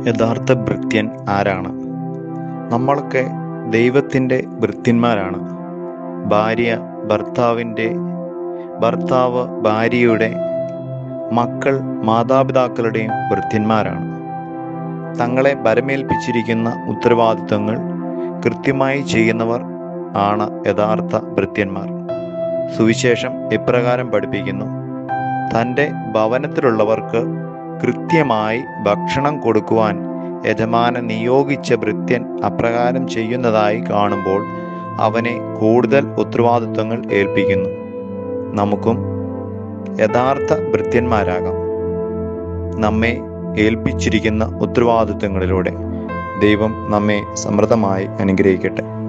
യഥാർത്ഥ ഭൃത്യൻ ആരാണ് നമ്മളൊക്കെ ദൈവത്തിൻ്റെ ഭൃത്യന്മാരാണ് ഭാര്യ ഭർത്താവിൻ്റെ ഭർത്താവ് ഭാര്യയുടെ മക്കൾ മാതാപിതാക്കളുടെയും ഭൃത്യന്മാരാണ് തങ്ങളെ ഭരമേൽപ്പിച്ചിരിക്കുന്ന ഉത്തരവാദിത്വങ്ങൾ കൃത്യമായി ചെയ്യുന്നവർ ആണ് യഥാർത്ഥ ഭൃത്യന്മാർ സുവിശേഷം ഇപ്രകാരം പഠിപ്പിക്കുന്നു തൻ്റെ ഭവനത്തിലുള്ളവർക്ക് കൃത്യമായി ഭക്ഷണം കൊടുക്കുവാൻ യജമാനൻ നിയോഗിച്ച ഭൃത്യൻ അപ്രകാരം ചെയ്യുന്നതായി കാണുമ്പോൾ അവനെ കൂടുതൽ ഉത്തരവാദിത്വങ്ങൾ ഏൽപ്പിക്കുന്നു നമുക്കും യഥാർത്ഥ ഭൃത്യന്മാരാകാം നമ്മെ ഏൽപ്പിച്ചിരിക്കുന്ന ഉത്തരവാദിത്വങ്ങളിലൂടെ ദൈവം നമ്മെ സമൃദ്ധമായി അനുഗ്രഹിക്കട്ടെ